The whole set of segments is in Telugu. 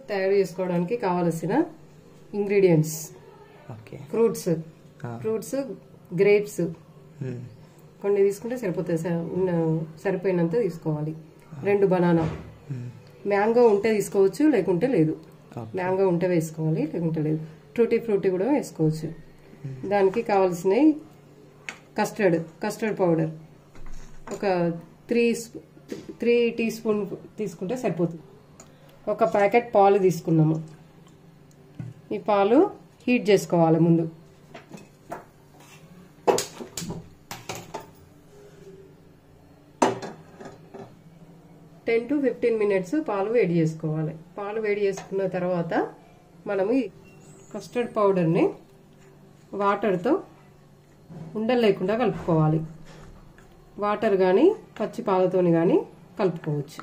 తయారు చేసుకోవడానికి కావలసిన ingredients okay fruits fruits grapes hmm. కొన్ని తీసుకుంటే సరిపోతుంది స- ఉన్న- సరిపోయినంత తీసుకోవాలి రెండు బనానా మ్మ్. మ్యాంగో ఉంటే తీసుకోవచ్చు లేకుంటే లేదు ఓకే. మ్యాంగో ఉంటే వేసుకోవాలి లేకుంటే లేదు ఫ్రూటీ ఫ్రూటీ కూడా వేసుకోవచ్చు దానికి కావాల్సినవి కస్టర్డ్ కస్టర్డ్ పౌడర్ ఒక త్రీ స్పూ- త్రీ టీ స్పూన్ తీసుకుంటే సరిపోతుంది ఒక ప్యాకెట్ పాలు తీసుకున్నాము ఈ పాలు హీట్ చేసుకోవాలి ముందు టెన్ టు ఫిఫ్టీన్ మినిట్స్ పాలు వేడి చేసుకోవాలి పాలు వేడి చేసుకున్న తర్వాత మనము ఈ కస్టర్డ్ పౌడర్ని వాటర్తో ఉండలు లేకుండా కలుపుకోవాలి వాటర్ కానీ పచ్చి పాలతోని కానీ కలుపుకోవచ్చు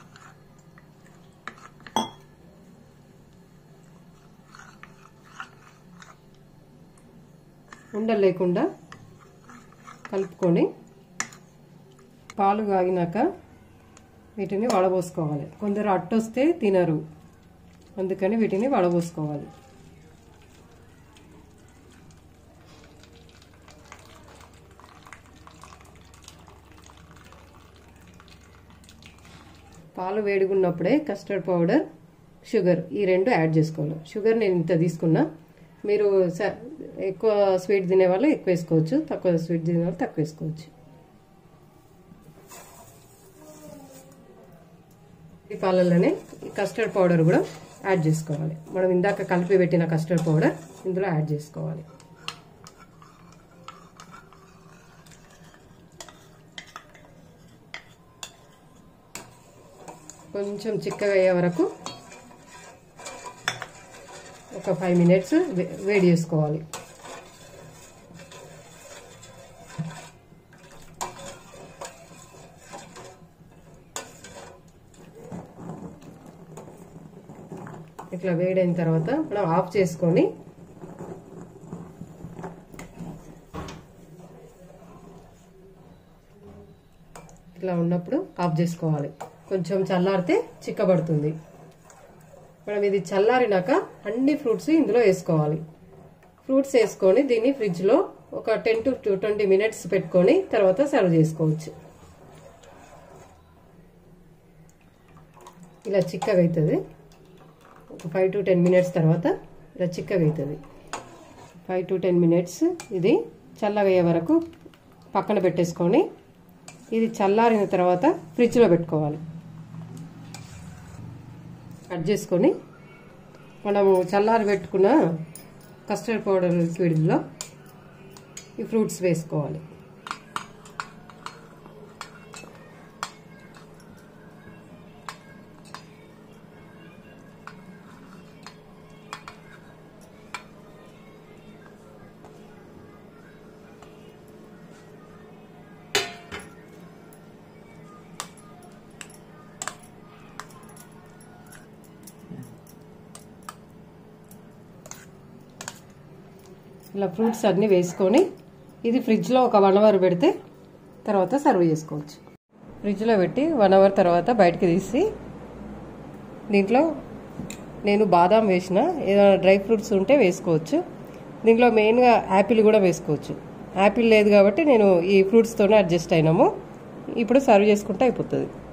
ఉండలు లేకుండా కలుపుకొని పాలు కాగినాక వీటిని వడబోసుకోవాలి కొందరు అట్టొస్తే తినరు అందుకని వీటిని వడబోసుకోవాలి పాలు వేడిగున్నప్పుడే కస్టర్డ్ పౌడర్ షుగర్ ఈ రెండు యాడ్ చేసుకోవాలి షుగర్ నేను ఇంత తీసుకున్నా మీరు స- ఎక్కువ స్వీట్ తినే వాళ్ళు ఎక్కువ వేసుకోవచ్చు తక్కువ స్వీట్ తినే వాళ్ళు తక్కువ వేసుకోవచ్చు ఈ పాలల్లోనే ఈ కస్టర్డ్ పౌడర్ కూడా యాడ్ చేసుకోవాలి మనం ఇందాక కలిపి పెట్టిన కస్టర్డ్ పౌడర్ ఇందులో యాడ్ చేసుకోవాలి కొంచెం చిక్కగా అయ్యే వరకు ఒక ఫైవ్ మినిట్స్ వేడి చేసుకోవాలి ఇట్లా వేడైన తర్వాత మనం ఆఫ్ చేసుకొని ఇట్లా ఉన్నప్పుడు ఆఫ్ చేసుకోవాలి కొంచెం చల్లారితే చిక్కబడుతుంది మనం ఇది చల్లారినాక అన్ని ఫ్రూట్స్ ఇందులో వేసుకోవాలి ఫ్రూట్స్ వేసుకొని దీన్ని ఫ్రిడ్జ్లో ఒక టెన్ టు ట్వంటీ మినిట్స్ పెట్టుకొని తర్వాత సర్వ్ చేసుకోవచ్చు ఇలా చిక్కగా అవుతుంది ఒక ఫైవ్ టు టెన్ మినిట్స్ తర్వాత ఇలా చిక్కగా అవుతుంది ఫైవ్ టు టెన్ మినిట్స్ ఇది చల్లగయ్యే వరకు పక్కన పెట్టేసుకొని ఇది చల్లారిన తర్వాత ఫ్రిడ్జ్లో పెట్టుకోవాలి కట్ చేసుకొని మనము చల్లారి పెట్టుకున్న కస్టర్డ్ పౌడర్ లిక్విడ్లో ఈ ఫ్రూట్స్ వేసుకోవాలి ఇలా ఫ్రూట్స్ అన్నీ వేసుకొని ఇది ఫ్రిడ్జ్లో ఒక వన్ అవర్ పెడితే తర్వాత సర్వ్ చేసుకోవచ్చు ఫ్రిడ్జ్లో పెట్టి వన్ అవర్ తర్వాత బయటకు తీసి దీంట్లో నేను బాదాం వేసిన ఏదైనా డ్రై ఫ్రూట్స్ ఉంటే వేసుకోవచ్చు దీంట్లో మెయిన్గా యాపిల్ కూడా వేసుకోవచ్చు యాపిల్ లేదు కాబట్టి నేను ఈ ఫ్రూట్స్తోనే అడ్జస్ట్ అయినాము ఇప్పుడు సర్వ్ చేసుకుంటే అయిపోతుంది